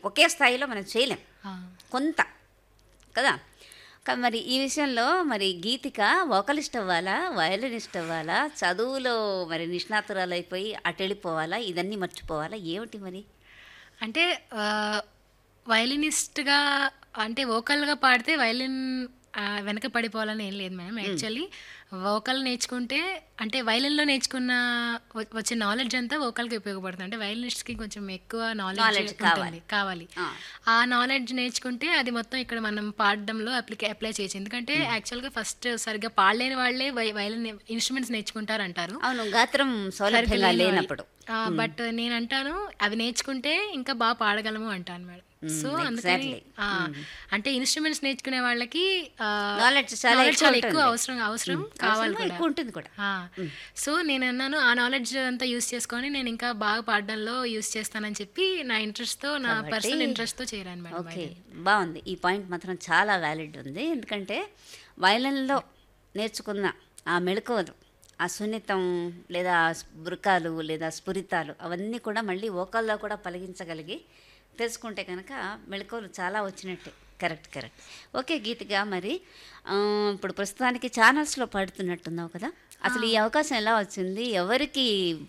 ఒకే స్థాయిలో మనం చేయలేం ఆ, కొంత కదా కా- మరి ఈ విషయంలో మరి గీతిక వోకలిస్ట్ అవ్వాలా వయలినిస్ట్ అవ్వాలా చదువులో మరి నిష్ణాతురాలు అయిపోయి అటు వెళ్ళిపోవాలా ఇదన్నీ మర్చిపోవాలా ఏమిటి మరి అంటే ఆ, వయలినిస్ట్గా అంటే వోకల్గా పాడితే వయలిన్ ఆ, వెనక పడిపోవాలని ఏం లేదు మేడం యాక్చువల్లీ వోకల్ నేర్చుకుంటే అంటే వయలిన్లో నేర్చుకున్న వ- వచ్చే నాలెడ్జ్ అంతా వోకల్కి ఉపయోగపడుతుంది అంటే వయలినిస్ట్కి కొంచెం ఎక్కువ Knowledge నాలెడ్జ్ కావాలి. కావాలి ఆ. ఆ నాలెడ్జ్ నేర్చుకుంటే అది మొత్తం ఇక్కడ మనం పాడడంలో అప్లికే అప్లై చేయొచ్చు ఎందుకంటే యాక్చువల్గా ఫస్ట్ సరిగ్గా పాడలేని వాళ్ళే వై- వయలిన్ ఇన్స్ట్రుమెంట్స్ నేర్చుకుంటారు అంటారు అవును గాత్రం సౌలభ్యంగా లేనప్పుడు బట్ నేను అంటాను అవి నేర్చుకుంటే ఇంకా బాగా పాడగలము అంటాను మేడం సో అందుకని exactly. ఆ, అంటే ఇన్స్ట్రుమెంట్స్ నేర్చుకునే వాళ్ళకి ఆ, Knowledge చాలా knowledge ఎక్కువ చాలా ఎక్కువ ఉంటుంది. అవసరం అవసరం కావాలి అవసరమా? కూడా ఎక్కువ ఉంటుంది కూడా ఆ, సో నేను అన్నాను ఆ నాలెడ్జ్ అంతా యూస్ చేసుకొని నేను ఇంకా బాగా పాడడంలో యూస్ చేస్తానని చెప్పి నా ఇంట్రెస్ట్ తో నా కాబట్టి- పర్సనల్ ఇంట్రెస్ట్ తో చేరాను మేడం ఓకే బాగుంది ఈ పాయింట్ మాత్రం చాలా వ్యాలిడ్ ఉంది ఎందుకంటే వయలిన్లో నేర్చుకున్న ఆ మెళకువలు ఆ సున్నితం లేదా ఆ బృకాలు లేదా స్ఫురితాలు అవన్నీ కూడా మళ్ళీ ఓకల్లో కూడా పలిగించగలిగి తెలుసుకుంటే కనుక మెళకువలు చాలా వచ్చినట్టే కరెక్ట్ కరెక్ట్ ఓకే గీతిగా మరి ఆ, ఇప్పుడు ప్రస్తుతానికి ఛానల్స్లో పాడుతున్నట్టున్నావు కదా అసలు ఈ అవకాశం ఎలా వచ్చింది ఎవరికి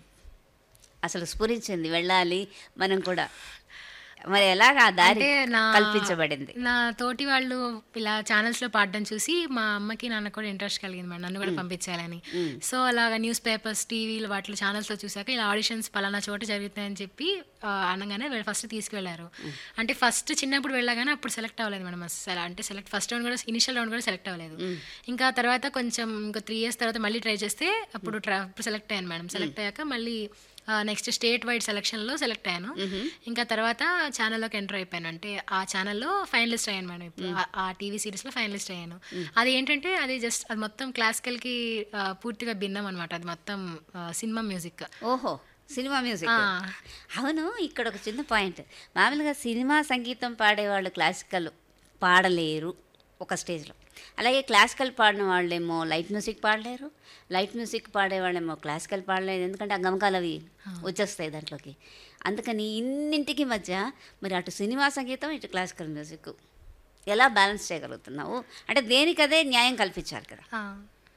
అసలు స్ఫురించింది వెళ్ళాలి మనం కూడా మరి ఎలాగ ఆ దారి అంటే నా కల్పించబడింది నా తోటి వాళ్ళు ఇలా ఛానల్స్ లో పాడడం చూసి మా అమ్మకి నాన్న కూడా ఇంట్రెస్ట్ కలిగింది మేడం నన్ను కూడా పంపించాలని సో అలాగా న్యూస్ పేపర్స్ టీవీలు వాటిలో ఛానల్స్ లో చూసాక ఇలా ఆడిషన్స్ పలానా చోట జరుగుతాయని చెప్పి ఆ, అనగానే ఫస్ట్ తీసుకువెళ్ళారు అంటే ఫస్ట్ చిన్నప్పుడు వెళ్ళగానే అప్పుడు సెలెక్ట్ అవ్వలేదు మేడం అసలు అంటే సెలెక్ట్ ఫస్ట్ రౌండ్ కూడా ఇనిషియల్ రౌండ్ కూడా సెలెక్ట్ అవ్వలేదు ఇంకా తర్వాత కొంచెం ఇంకో త్రీ ఇయర్స్ తర్వాత మళ్ళీ ట్రై చేస్తే అప్పుడు ట్రా సెలెక్ట్ అయ్యాను మేడం సెలెక్ట్ అయ్యాక మళ్ళీ నెక్స్ట్ స్టేట్ వైడ్ సెలక్షన్లో సెలెక్ట్ అయ్యాను ఇంకా తర్వాత ఛానల్లోకి ఎంటర్ అయిపోయాను అంటే ఆ ఛానల్లో ఫైనలిస్ట్ అయ్యాను మేడం ఇప్పుడు ఆ- ఆ టీవీ సిరీస్లో ఫైనలిస్ట్ అయ్యాను అది ఏంటంటే అది జస్ట్ అది మొత్తం క్లాసికల్కి పూర్తిగా భిన్నం అనమాట అది మొత్తం ఆ, సినిమా మ్యూజిక్ ఓహో సినిమా మ్యూజిక్ ఆ. అవును ఇక్కడ ఒక చిన్న పాయింట్ మామూలుగా సినిమా సంగీతం పాడేవాళ్ళు క్లాసికల్ పాడలేరు ఒక స్టేజ్లో అలాగే క్లాసికల్ పాడిన వాళ్ళేమో లైట్ మ్యూజిక్ పాడలేరు లైట్ మ్యూజిక్ పాడేవాళ్ళేమో క్లాసికల్ పాడలేరు ఎందుకంటే ఆ గమకాలు అవి వచ్చేస్తాయి దాంట్లోకి అందుకని ఇన్నింటికి మధ్య మరి అటు సినిమా సంగీతం ఇటు క్లాసికల్ మ్యూజిక్ ఎలా బ్యాలెన్స్ చేయగలుగుతున్నావు అంటే దేనికదే న్యాయం కల్పించాలి కదా ఆ.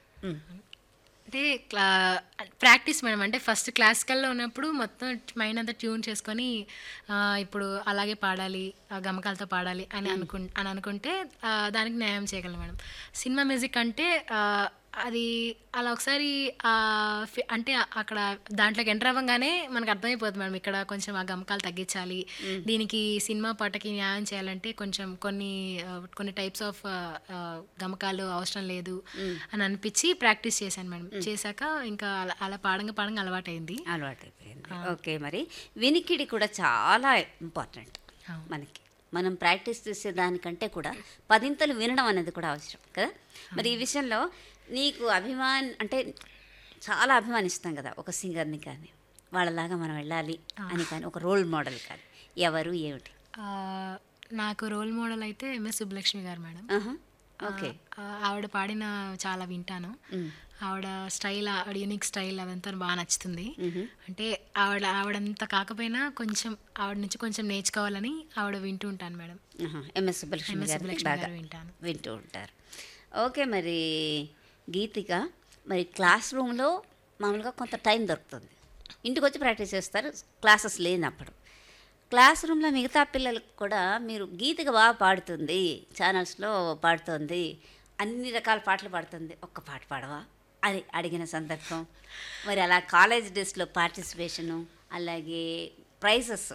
అంటే క్లా ప్రాక్టీస్ మేడం అంటే ఫస్ట్ క్లాసికల్లో ఉన్నప్పుడు మొత్తం మైండ్ అంతా ట్యూన్ చేసుకొని ఆ, ఇప్పుడు అలాగే పాడాలి ఆ గమకాలతో పాడాలి అని అనుకు అని అనుకుంటే ఆ, దానికి న్యాయం చేయగలం మేడం సినిమా మ్యూజిక్ అంటే ఆ, అది అలా ఒకసారి ఆ, ఫి- అంటే అక్కడ దాంట్లోకి ఎంటర్ అవ్వగానే మనకు అర్థమైపోతుంది మేడం ఇక్కడ కొంచెం ఆ గమకాలు తగ్గించాలి దీనికి సినిమా పాటకి న్యాయం చేయాలంటే కొంచెం కొన్ని ఆ, కొన్ని టైప్స్ ఆఫ్ గమకాలు అవసరం లేదు అని అనిపించి ప్రాక్టీస్ చేశాను మేడం చేశాక ఇంకా అలా అలా పాడంగా పాడంగా అలవాటైంది అలవాటైపోయింది ఓకే మరి వినికిడి కూడా చాలా ఇంపార్టెంట్ అవును. మనకి మనం ప్రాక్టీస్ చేసే దానికంటే కూడా పదింతలు వినడం అనేది కూడా అవసరం కదా మరి ఈ విషయంలో నీకు అభిమాన్ అంటే చాలా అభిమానిస్తాం కదా ఒక సింగర్ని కానీ వాళ్ళలాగా మనం వెళ్ళాలి అని కానీ ఒక రోల్ మోడల్ కానీ ఎవరు ఏమిటి ఆ, నాకు రోల్ మోడల్ అయితే ఎంఎస్ సుబ్బలక్ష్మి గారు మేడం ఆహా, ఓకే ఆ, ఆవిడ పాడిన చాలా వింటాను ఆవిడ స్టైల్ ఆవిడ యూనిక్ స్టైల్ అదంతా బాగా నచ్చుతుంది అంటే ఆవిడ ఆవిడంత కాకపోయినా కొంచెం ఆవిడ నుంచి కొంచెం నేర్చుకోవాలని ఆవిడ వింటూ ఉంటాను మేడం ఆహా, ఎంఎస్ సుబ్బలక్ష్మి ఎంఎస్ గారిని సుబ్బలక్ష్మి బాగా గారు వింటాను వింటూ ఉంటారు ఓకే మరి గీతిక మరి క్లాస్ రూమ్లో మామూలుగా కొంత టైం దొరుకుతుంది ఇంటికి వచ్చి ప్రాక్టీస్ చేస్తారు క్లాసెస్ లేనప్పుడు క్లాస్ రూమ్లో మిగతా పిల్లలకు కూడా మీరు గీతిక బాగా పాడుతుంది ఛానల్స్లో పాడుతుంది అన్ని రకాల పాటలు పాడుతుంది ఒక్క పాట పాడవా అని అడిగిన సందర్భం మరి అలా కాలేజ్ డేస్లో పార్టిసిపేషను అలాగే ప్రైజెస్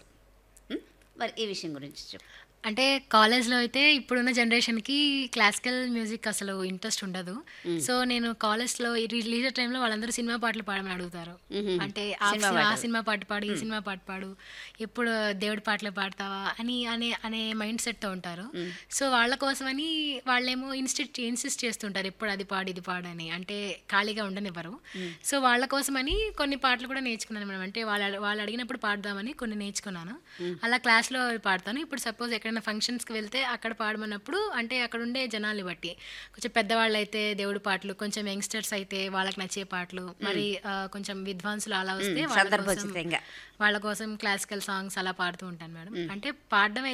మరి ఈ విషయం గురించి చెప్పు అంటే కాలేజ్లో అయితే ఇప్పుడున్న జనరేషన్కి క్లాసికల్ మ్యూజిక్ అసలు ఇంట్రెస్ట్ ఉండదు సో నేను కాలేజ్లో లీజర్ టైంలో వాళ్ళందరూ సినిమా పాటలు పాడమని అడుగుతారు మ్మ్. అంటే ఆ సినిమా ఆ సినిమా పాట పాడు ఈ సినిమా పాట పాడు ఎప్పుడు దేవుడి పాటలు పాడతావా అని అనే అనే మైండ్ సెట్తో ఉంటారు సో వాళ్ళ కోసమని వాళ్ళేమో ఇన్స్టిట్ ఇన్సిస్ట్ చేస్తుంటారు ఎప్పుడు అది పాడు ఇది పాడు అని అంటే ఖాళీగా ఉండనివ్వరు సో వాళ్ళ కోసమని కొన్ని పాటలు కూడా నేర్చుకున్నాను మేడం అంటే వాళ్ళు వాళ్ళు అడిగినప్పుడు పాడదామని కొన్ని నేర్చుకున్నాను అలా క్లాస్లో పాడతాను ఇప్పుడు సపోజ్ ఎక్కడైనా ఫంక్షన్స్కి వెళ్తే అక్కడ పాడమన్నప్పుడు అంటే అక్కడ ఉండే జనాల్ని బట్టి కొంచెం పెద్దవాళ్ళు అయితే దేవుడి పాటలు కొంచెం యంగ్స్టర్స్ అయితే వాళ్ళకి నచ్చే పాటలు మరి ఆ, కొంచెం విద్వాంసులు అలా వస్తే వాళ్ళ కోసం సందర్భోచితంగా వాళ్ళ కోసం క్లాసికల్ సాంగ్స్ అలా పాడుతూ ఉంటాను మేడం అంటే పాడడం